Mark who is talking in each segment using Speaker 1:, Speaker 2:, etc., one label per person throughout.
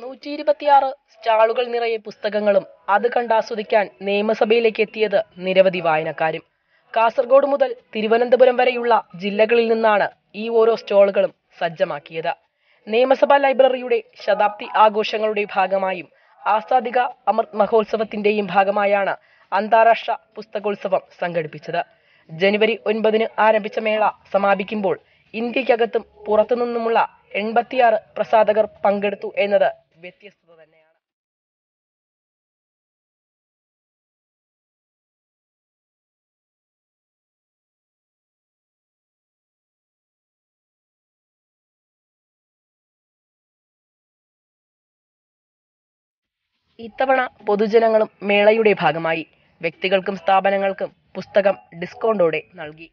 Speaker 1: നൂറ്റി ഇരുപത്തിയാറ് സ്റ്റാളുകൾ നിറയെ പുസ്തകങ്ങളും അത് കണ്ടാസ്വദിക്കാൻ നിയമസഭയിലേക്ക് എത്തിയത് നിരവധി വായനക്കാരും കാസർഗോഡ് മുതൽ തിരുവനന്തപുരം വരെയുള്ള ജില്ലകളിൽ നിന്നാണ് ഈ ഓരോ സ്റ്റാളുകളും സജ്ജമാക്കിയത് നിയമസഭാ ലൈബ്രറിയുടെ ശതാബ്ദി ആഘോഷങ്ങളുടെ ഭാഗമായും ആസാദിക അമൃത് മഹോത്സവത്തിന്റെയും ഭാഗമായാണ് അന്താരാഷ്ട്ര പുസ്തകോത്സവം സംഘടിപ്പിച്ചത് ജനുവരി ഒൻപതിന് ആരംഭിച്ച മേള സമാപിക്കുമ്പോൾ ഇന്ത്യക്കകത്തും പുറത്തുനിന്നുമുള്ള എൺപത്തിയാറ് പ്രസാധകർ പങ്കെടുത്തു എന്നത് വ്യത്യസ്തത തന്നെയാണ് ഇത്തവണ പൊതുജനങ്ങളും മേളയുടെ ഭാഗമായി വ്യക്തികൾക്കും സ്ഥാപനങ്ങൾക്കും പുസ്തകം ഡിസ്കൗണ്ടോടെ നൽകി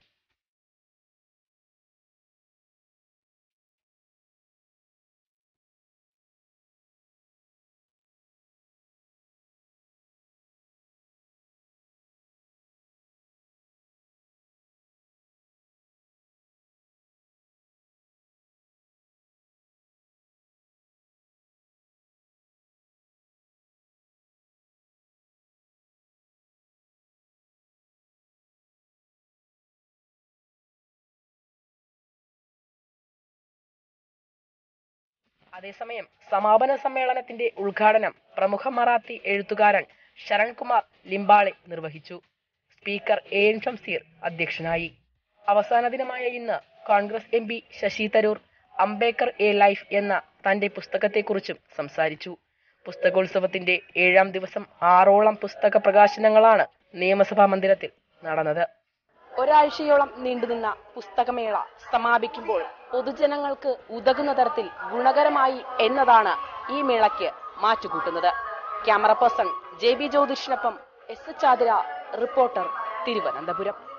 Speaker 1: അതേസമയം സമാപന സമ്മേളനത്തിന്റെ ഉദ്ഘാടനം പ്രമുഖ മറാത്തി എഴുത്തുകാരൻ ശരൺകുമാർ ലിംബാളെ നിർവഹിച്ചു സ്പീക്കർ എ എൻ ഷംസീർ അധ്യക്ഷനായി അവസാന ദിനമായ ഇന്ന് Congress M P Shashi Tharoor Ambedkar a life എന്ന തന്റെ പുസ്തകത്തെക്കുറിച്ചും സംസാരിച്ചു പുസ്തകോത്സവത്തിന്റെ ഏഴാം ദിവസം ആറോളം പുസ്തക പ്രകാശനങ്ങളാണ് നിയമസഭാ മന്ദിരത്തിൽ നടന്നത് ഒരാഴ്ചയോളം നീണ്ടുനിന്ന പുസ്തകമേള സമാപിക്കുമ്പോൾ പൊതുജനങ്ങൾക്ക് ഉതകുന്ന തരത്തിൽ ഗുണകരമായി എന്നതാണ് ഈ മേളയ്ക്ക് മാറ്റുകൂട്ടുന്നത് ക്യാമറ പേഴ്സൺ ജെ ബി ജ്യോതിഷിനൊപ്പം S H Athira reporter Thiruvananthapuram